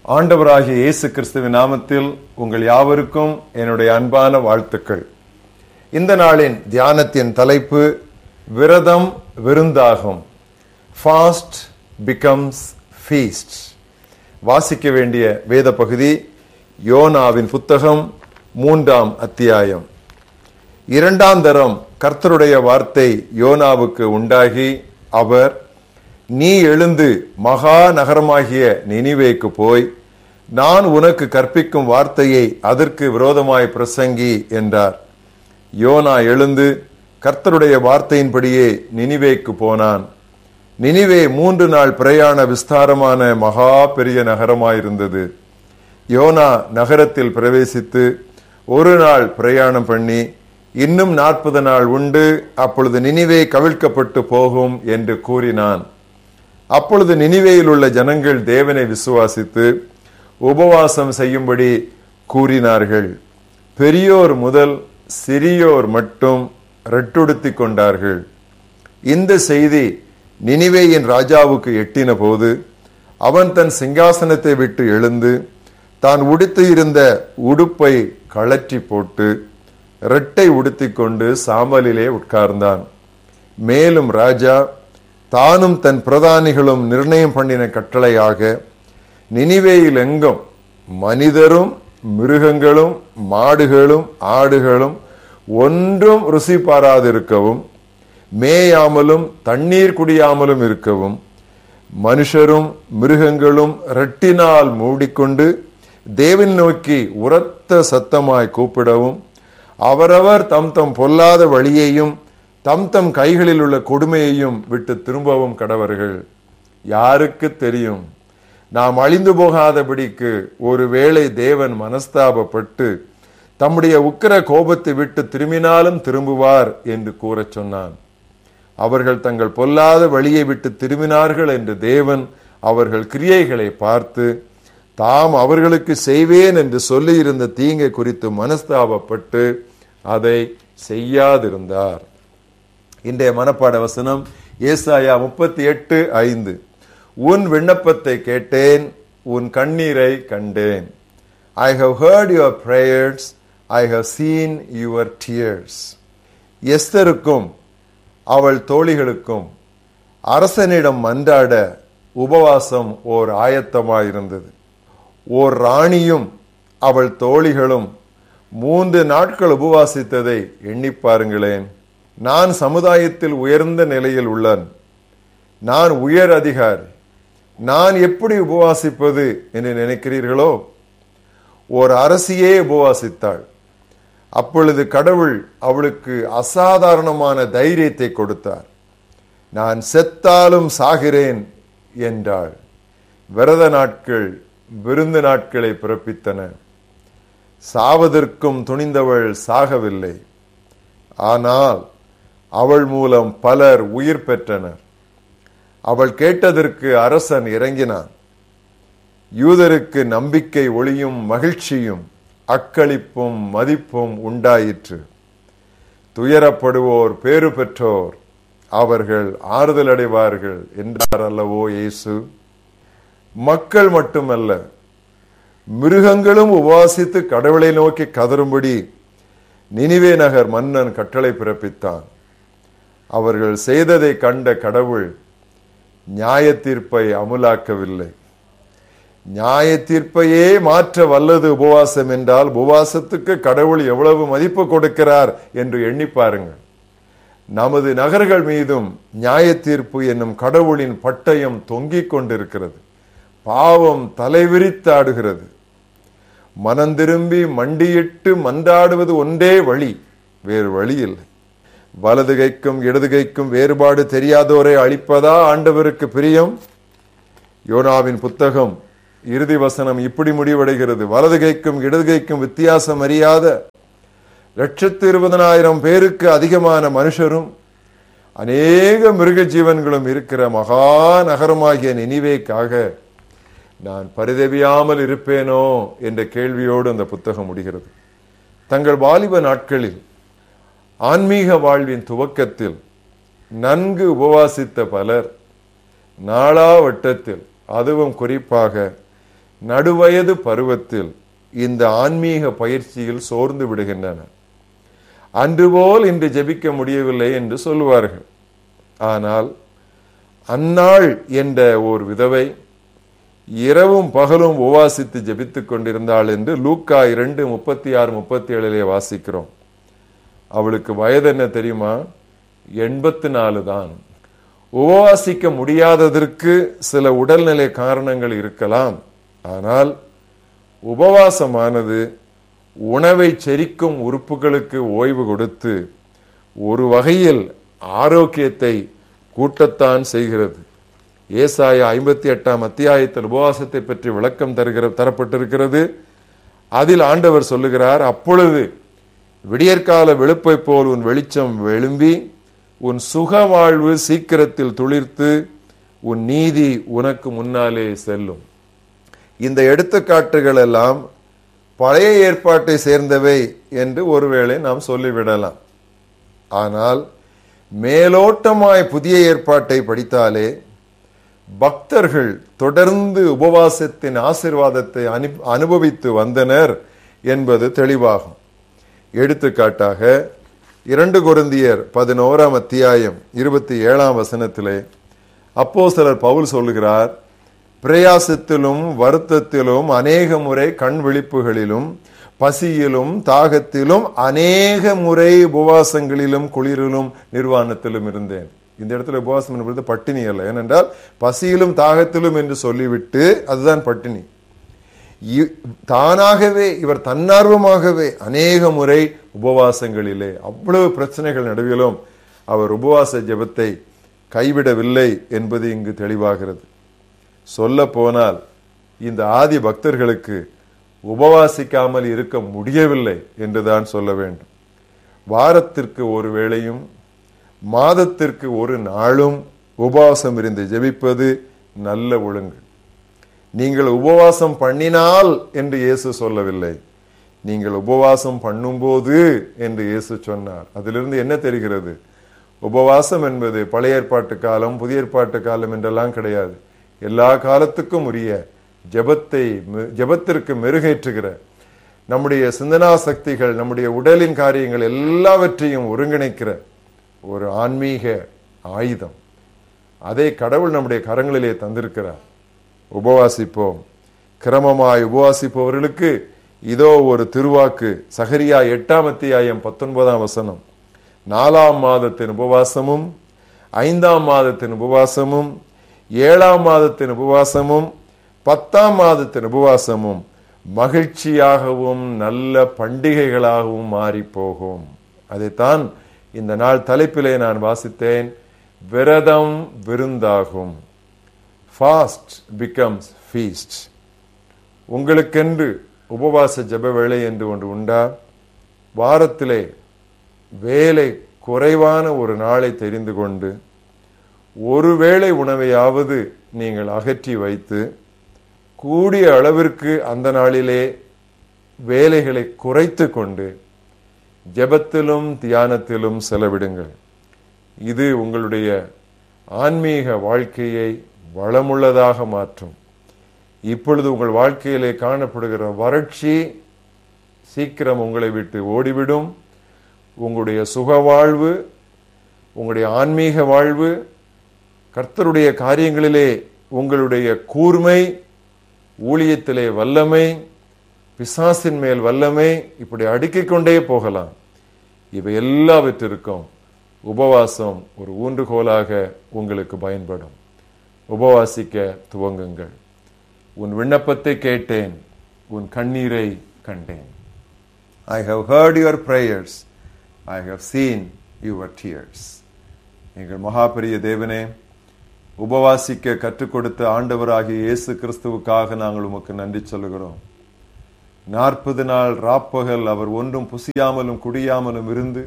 ஆண்டவராகிய இயேசு கிறிஸ்துவின் நாமத்தில் உங்கள் யாவருக்கும் என்னுடைய அன்பான வாழ்த்துக்கள் இந்த நாளின் தியானத்தின் தலைப்பு விரதம் விருந்தாகும் ஃபாஸ்ட் பிகம்ஸ் ஃபீஸ்ட் வாசிக்க வேண்டிய வேத பகுதி யோனாவின் புத்தகம் மூன்றாம் அத்தியாயம் இரண்டாம் தரம் கர்த்தருடைய வார்த்தை யோனாவுக்கு உண்டாகி அவர் நீ எழுந்து மகா நகரமாகிய நினிவேக்கு போய் நான் உனக்கு கற்பிக்கும் வார்த்தையை அதற்கு விரோதமாய் பிரசங்கி என்றார் யோனா எழுந்து கர்த்தருடைய வார்த்தையின்படியே நினிவேக்கு போனான் நினிவே மூன்று நாள் பிரயாண விஸ்தாரமான மகா பெரிய நகரமாயிருந்தது யோனா நகரத்தில் பிரவேசித்து ஒரு நாள் பிரயாணம் பண்ணி இன்னும் நாற்பது நாள் உண்டு அப்பொழுது நினிவே கவிழ்க்கப்பட்டு போகும் என்று கூறினான் அப்பொழுது நினிவேயில் உள்ள ஜனங்கள் தேவனை விசுவாசித்து உபவாசம் செய்யும்படி கூறினார்கள் பெரியோர் முதல் சிறியோர் மட்டும் ரெட்டுடுத்தி கொண்டார்கள் இந்த செய்தி நினிவேயின் ராஜாவுக்கு எட்டின போது அவன் தன் சிங்காசனத்தை விட்டு எழுந்து தான் உடுத்து இருந்த உடுப்பை கழற்றி போட்டு ரெட்டை உடுத்திக் கொண்டு சாம்பலிலே உட்கார்ந்தான் மேலும் ராஜா தானும் தன் பிரதானிகளும் நிர்ணயம் பண்ணின கட்டளையாக நினிவேயில் எங்கும் மனிதரும் மிருகங்களும் மாடுகளும் ஆடுகளும் ஒன்றும் ருசி பாராதிருக்கவும் மேயாமலும் தண்ணீர் குடியாமலும் இருக்கவும் மனுஷரும் மிருகங்களும் ரெட்டினால் மூடிக்கொண்டு தேவன் நோக்கி உரத்த சத்தமாய் கூப்பிடவும் அவரவர் தம் தம் பொல்லாத வழியையும் தம் தம் கைகளில் உள்ள கொடுமையையும் விட்டு திரும்பவும் கடவர்கள் யாருக்கு தெரியும் நாம் அழிந்து போகாதபடிக்கு ஒருவேளை தேவன் மனஸ்தாபப்பட்டு தம்முடைய உக்கிர கோபத்தை விட்டு திரும்பினாலும் திரும்புவார் என்று கூறச் சொன்னான் அவர்கள் தங்கள் பொல்லாத வழியை விட்டு திரும்பினார்கள் என்று தேவன் அவர்கள் கிரியைகளை பார்த்து தாம் அவர்களுக்கு செய்வேன் என்று சொல்லியிருந்த தீங்கை குறித்து மனஸ்தாபப்பட்டு அதை செய்யாதிருந்தார் இன்றைய மனப்பாட வசனம் ஏசாயா முப்பத்தி எட்டு ஐந்து உன் விண்ணப்பத்தை கேட்டேன் உன் கண்ணீரை கண்டேன் I have heard your prayers I have seen your tears எஸ்தருக்கும் அவள் தோழிகளுக்கும் அரசனிடம் மன்றாட உபவாசம் ஓர் ஆயத்தமாயிருந்தது ஓர் ராணியும் அவள் தோழிகளும் மூன்று நாட்கள் உபவாசித்ததை எண்ணி பாருங்களேன் நான் சமுதாயத்தில் உயர்ந்த நிலையில் உள்ளன் நான் உயர் அதிகாரி நான் எப்படி உபவாசிப்பது என்று நினைக்கிறீர்களோ ஓர் அரசியே உபவாசித்தாள் அப்பொழுது கடவுள் அவளுக்கு அசாதாரணமான தைரியத்தை கொடுத்தார் நான் செத்தாலும் சாகிறேன் என்றாள் விரத நாட்கள் விருந்து நாட்களை பிறப்பித்தன சாவதற்கும் துணிந்தவள் சாகவில்லை ஆனால் அவள் மூலம் பலர் உயிர் பெற்றனர் அவள் கேட்டதற்கு அரசன் இறங்கினான் யூதருக்கு நம்பிக்கை ஒளியும் மகிழ்ச்சியும் அக்களிப்பும் மதிப்பும் உண்டாயிற்று துயரப்படுவோர் பேறு பெற்றோர் அவர்கள் ஆறுதல் அடைவார்கள் என்றார் அல்லவோ இயேசு மக்கள் மட்டுமல்ல மிருகங்களும் உபாசித்து கடவுளை நோக்கி கதரும்படி நினிவே நகர் மன்னன் கட்டளை பிறப்பித்தான் அவர்கள் செய்ததை கண்ட கடவுள் நியாய தீர்ப்பை அமுலாக்கவில்லை நியாய தீர்ப்பையே மாற்ற வல்லது உபவாசம் என்றால் உபவாசத்துக்கு கடவுள் எவ்வளவு மதிப்பு கொடுக்கிறார் என்று எண்ணி பாருங்கள் நமது நகர்கள் மீதும் நியாய தீர்ப்பு என்னும் கடவுளின் பட்டயம் தொங்கிக் கொண்டிருக்கிறது பாவம் தலைவிரித்தாடுகிறது மனம் திரும்பி மண்டியிட்டு மன்றாடுவது ஒன்றே வழி வேறு வழி இல்லை வலது கைக்கும் இடது கைக்கும் வேறுபாடு தெரியாதோரை அழிப்பதா ஆண்டவருக்கு பிரியம் யோனாவின் புத்தகம் இறுதி வசனம் இப்படி முடிவடைகிறது வலது கைக்கும் இடது கைக்கும் வித்தியாசம் அறியாத லட்சத்து இருபதனாயிரம் பேருக்கு அதிகமான மனுஷரும் அநேக மிருக ஜீவன்களும் இருக்கிற மகா நகரமாகிய நினைவேக்காக நான் பரிதவியாமல் இருப்பேனோ என்ற கேள்வியோடு அந்த புத்தகம் முடிகிறது தங்கள் வாலிப நாட்களில் ஆன்மீக வாழ்வின் துவக்கத்தில் நன்கு உபவாசித்த பலர் நாளா வட்டத்தில் அதுவும் குறிப்பாக நடுவயது பருவத்தில் இந்த ஆன்மீக பயிற்சியில் சோர்ந்து விடுகின்றனர் அன்றுபோல் இன்று ஜெபிக்க முடியவில்லை என்று சொல்லுவார்கள் ஆனால் அந்நாள் என்ற ஒரு விதவை இரவும் பகலும் உபாசித்து ஜெபித்துக் கொண்டிருந்தாள் என்று லூக்கா இரண்டு முப்பத்தி ஆறு முப்பத்தி ஏழிலே வாசிக்கிறோம் அவளுக்கு வயது என்ன தெரியுமா எண்பத்தி நாலு தான் உபவாசிக்க முடியாததற்கு சில உடல்நிலை காரணங்கள் இருக்கலாம் ஆனால் உபவாசமானது உணவை செரிக்கும் உறுப்புகளுக்கு ஓய்வு கொடுத்து ஒரு வகையில் ஆரோக்கியத்தை கூட்டத்தான் செய்கிறது ஏசாய ஐம்பத்தி எட்டாம் அத்தியாயத்தில் உபவாசத்தை பற்றி விளக்கம் தருகிற தரப்பட்டிருக்கிறது அதில் ஆண்டவர் சொல்லுகிறார் அப்பொழுது விடியற்கால வெளுப்பை போல் உன் வெளிச்சம் எழும்பி உன் சுக வாழ்வு சீக்கிரத்தில் துளிர்த்து உன் நீதி உனக்கு முன்னாலே செல்லும் இந்த எடுத்துக்காட்டுகள் எல்லாம் பழைய ஏற்பாட்டை சேர்ந்தவை என்று ஒருவேளை நாம் சொல்லிவிடலாம் ஆனால் மேலோட்டமாய் புதிய ஏற்பாட்டை படித்தாலே பக்தர்கள் தொடர்ந்து உபவாசத்தின் ஆசிர்வாதத்தை அனு- அனுபவித்து வந்தனர் என்பது தெளிவாகும் எடுத்துக்காட்டாக இரண்டு கொரிந்தியர் பதினோராம் அத்தியாயம் இருபத்தி ஏழாம் வசனத்திலே அப்போஸ்தலர் பவுல் சொல்லுகிறார் பிரயாசத்திலும் வருத்தத்திலும் அநேக முறை கண் விழிப்புகளிலும் பசியிலும் தாகத்திலும் அநேக முறை உபவாசங்களிலும் குளிரிலும் நிர்வாணத்திலும் இருந்தேன் இந்த இடத்துல உபவாசம் என்பது பட்டினி அல்ல ஏனென்றால் பசியிலும் தாகத்திலும் என்று சொல்லிவிட்டு அதுதான் பட்டினி இ- தானாகவே இவர் தன்னார்வமாகவே அநேக முறை உபவாசங்களிலே அவ்வளவு பிரச்சனைகள் நடுவிலும் அவர் உபவாச ஜெபத்தை கைவிடவில்லை என்பது இங்கு தெளிவாகிறது சொல்ல போனால் இந்த ஆதி பக்தர்களுக்கு உபவாசிக்காமல் இருக்க முடியவில்லை என்றுதான் சொல்ல வேண்டும் வாரத்திற்கு ஒரு வேளையும் மாதத்திற்கு ஒரு நாளும் உபவாசம் இருந்து ஜெபிப்பது நல்ல ஒழுங்கு நீங்கள் உபவாசம் பண்ணினால் என்று இயேசு சொல்லவில்லை நீங்கள் உபவாசம் பண்ணும்போது என்று இயேசு சொன்னார் அதிலிருந்து என்ன தெரிகிறது உபவாசம் என்பது பழைய ஏற்பாட்டு காலம் புதிய ஏற்பாட்டு காலம் என்றெல்லாம் கிடையாது எல்லா காலத்துக்கும் உரிய ஜெபத்தை மெ- ஜெபத்திற்கு மெருகேற்றுகிற நம்முடைய சிந்தனா சக்திகள் நம்முடைய உடலின் காரியங்கள் எல்லாவற்றையும் ஒருங்கிணைக்கிற ஒரு ஆன்மீக ஆயுதம் அதை கடவுள் நம்முடைய கரங்களிலே தந்திருக்கிறார் உபவாசிப்போம் கிரமமாய் உபவாசிப்பவர்களுக்கு இதோ ஒரு திருவாக்கு சகரியா எட்டாம் அத்தியாயம் பத்தொன்பதாம் வசனம் நாலாம் மாதத்தின் உபவாசமும் ஐந்தாம் மாதத்தின் உபவாசமும் ஏழாம் மாதத்தின் உபவாசமும் பத்தாம் மாதத்தின் உபவாசமும் மகிழ்ச்சியாகவும் நல்ல பண்டிகைகளாகவும் மாறி போகும் அதைத்தான் இந்த நாள் தலைப்பிலே நான் வாசித்தேன் விரதம் விருந்தாகும் ஃபாஸ்ட் பிகம்ஸ் ஃபீஸ்ட் உங்களுக்கென்று உபவாச ஜெப வேளை என்று ஒன்று உண்டா வாரத்திலே வேலை குறைவான ஒரு நாளை தெரிந்து கொண்டு ஒருவேளை உணவையாவது நீங்கள் அகற்றி வைத்து கூடிய அளவிற்கு அந்த நாளிலே வேலைகளை குறைத்து கொண்டு ஜெபத்திலும் தியானத்திலும் செலவிடுங்கள் இது உங்களுடைய ஆன்மீக வாழ்க்கையை வளமுள்ளதாக மாற்றும் இப்பொழுது உங்கள் வாழ்க்கையிலே காணப்படுகிற வறட்சி சீக்கிரம் உங்களை விட்டு ஓடிவிடும் உங்களுடைய சுக வாழ்வு உங்களுடைய ஆன்மீக வாழ்வு கர்த்தருடைய காரியங்களிலே உங்களுடைய கூர்மை ஊழியத்திலே வல்லமை பிசாசின் மேல் வல்லமை இப்படி அடுக்கிக் கொண்டே போகலாம் இவை எல்லாவற்றிற்கும் உபவாசம் ஒரு ஊன்றுகோலாக உங்களுக்கு பயன்படும் உபவாசிக்க துவங்குங்கள் உன் விண்ணப்பத்தை கேட்டேன் உன் கண்ணீரை கண்டேன் I have heard your prayers I have seen your tears எங்கள் மகாபெரிய தேவனே உபவாசிக்க கற்றுக் கொடுத்த ஆண்டவராகிய இயேசு கிறிஸ்துவுக்காக நாங்கள் உமக்கு நன்றி சொல்லுகிறோம் நாற்பது நாள் ராப்பகல் அவர் ஒன்றும் புசியாமலும் குடியாமலும் இருந்து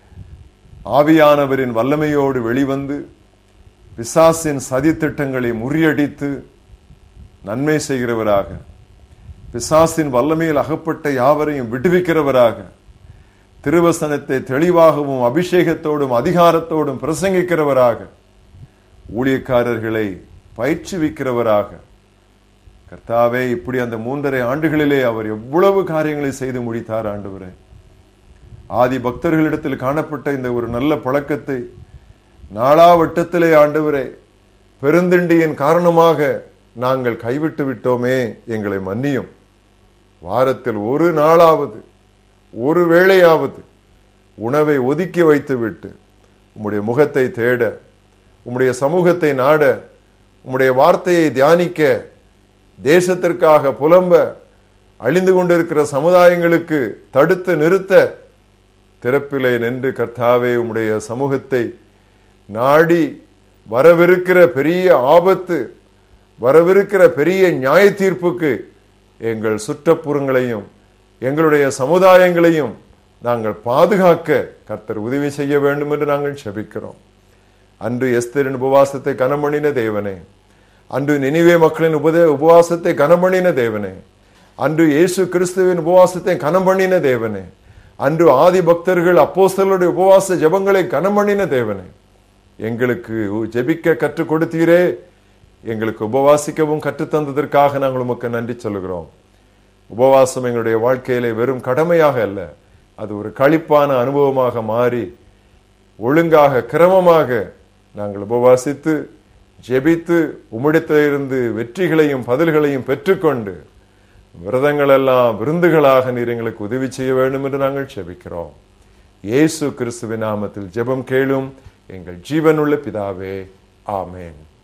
ஆவியானவரின் வல்லமையோடு வெளிவந்து பிசாசின் சதித்திட்டங்களை முறியடித்து நன்மை செய்கிறவராக பிசாசின் வல்லமையில் அகப்பட்ட யாவரையும் விடுவிக்கிறவராக திருவசனத்தை தெளிவாகவும் அபிஷேகத்தோடும் அதிகாரத்தோடும் பிரசங்கிக்கிறவராக ஊழியக்காரர்களை பயிற்றுவிக்கிறவராக கர்த்தாவே இப்படி அந்த மூன்றரை ஆண்டுகளிலே அவர் எவ்வளவு காரியங்களை செய்து முடித்தார் ஆண்டவரே ஆதி பக்தர்களிடத்தில் காணப்பட்ட இந்த ஒரு நல்ல பழக்கத்தை நாளாவட்டத்திலே ஆண்டவரே பெருந்திண்டியின் காரணமாக நாங்கள் கைவிட்டு விட்டோமே எங்களை மன்னியும் வாரத்தில் ஒரு நாளாவது ஒரு வேளையாவது உணவை ஒதுக்கி வைத்துவிட்டு உம்முடைய முகத்தை தேட உம்முடைய சமூகத்தை நாட உம்முடைய வார்த்தையை தியானிக்க தேசத்திற்காக புலம்ப அழிந்து கொண்டிருக்கிற சமுதாயங்களுக்கு தடுத்து நிறுத்த திறப்பிலே நின்று கர்த்தாவே உம்முடைய சமூகத்தை நாடி வரவிருக்கிற பெரிய ஆபத்து வரவிருக்கிற பெரிய நியாய தீர்ப்புக்கு எங்கள் சுற்றப்புறங்களையும் எங்களுடைய சமுதாயங்களையும் நாங்கள் பாதுகாக்க கர்த்தர் உதவி செய்ய வேண்டும் என்று நாங்கள் செபிக்கிறோம் அன்று எஸ்தரின் உபவாசத்தை கனமணின தேவனே அன்று நினைவே மக்களின் உபதே உபவாசத்தை கனமணின தேவனே அன்று இயேசு கிறிஸ்துவின் உபவாசத்தை கனமணின தேவனே அன்று ஆதி பக்தர்கள் அப்போஸ்தலருடைய உபவாச ஜபங்களை கனமணின தேவனே எங்களுக்கு ஜெபிக்க கற்றுக் கொடுத்தீரே எங்களுக்கு உபவாசிக்கவும் கற்றுத்தந்ததற்காக நாங்கள் உமக்கு நன்றி சொல்லுகிறோம் உபவாசம் எங்களுடைய வாழ்க்கையிலே வெறும் கடமையாக அல்ல அது ஒரு களிப்பான அனுபவமாக மாறி ஒழுங்காக கிரமமாக நாங்கள் உபவாசித்து ஜெபித்து உம்மிடத்திலிருந்து வெற்றிகளையும் பதில்களையும் பெற்றுக்கொண்டு விரதங்கள் எல்லாம் விருந்துகளாக நீர் எங்களுக்கு உதவி செய்ய வேண்டும் என்று நாங்கள் ஜெபிக்கிறோம் இயேசு கிறிஸ்துவின் நாமத்தில் ஜெபம் கேளும் எங்கள் ஜீவனுள்ள பிதாவே ஆமேன்